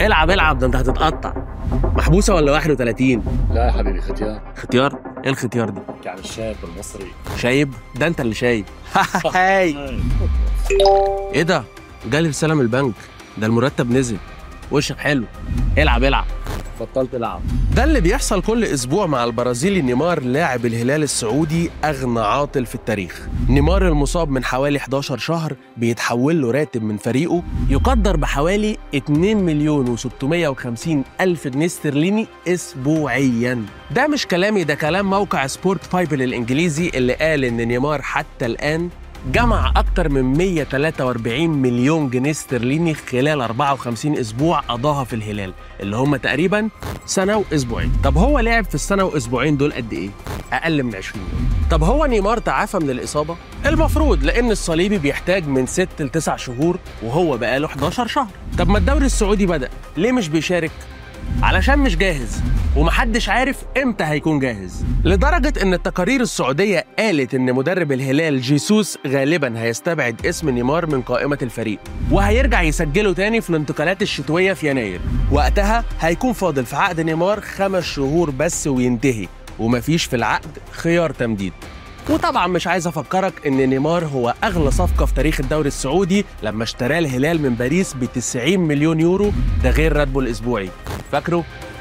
العب العب ده انت هتتقطع محبوسه ولا 31 لا يا حبيبي ختيار ختيار ايه الختيار دي يعني الشاب المصري شايب ده انت اللي شايب هاي ايه ده جالي رساله من البنك ده المرتب نزل وشك حلو العب العب بطلت العب ده اللي بيحصل كل اسبوع مع البرازيلي نيمار لاعب الهلال السعودي اغنى عاطل في التاريخ نيمار المصاب من حوالي 11 شهر بيتحول له راتب من فريقه يقدر بحوالي 2 مليون و650 الف جنيه استرليني اسبوعيا ده مش كلامي ده كلام موقع سبورت بايبل الانجليزي اللي قال ان نيمار حتى الان جمع أكتر من 143 مليون جنيه استرليني خلال 54 أسبوع قضاها في الهلال اللي هم تقريبا سنة وأسبوعين طب هو لعب في السنة وأسبوعين دول قد إيه؟ أقل من 20 يوم طب هو نيمار تعافى من الإصابة؟ المفروض لأن الصليبي بيحتاج من 6 ل 9 شهور وهو بقاله 11 شهر طب ما الدوري السعودي بدأ ليه مش بيشارك؟ علشان مش جاهز ومحدش عارف امتى هيكون جاهز لدرجة ان التقارير السعودية قالت ان مدرب الهلال جيسوس غالبا هيستبعد اسم نيمار من قائمة الفريق وهيرجع يسجله تاني في الانتقالات الشتوية في يناير وقتها هيكون فاضل في عقد نيمار خمس شهور بس وينتهي ومفيش في العقد خيار تمديد وطبعا مش عايز افكرك ان نيمار هو اغلى صفقه في تاريخ الدوري السعودي لما اشتراه الهلال من باريس ب 90 مليون يورو ده غير راتبه الاسبوعي فاكره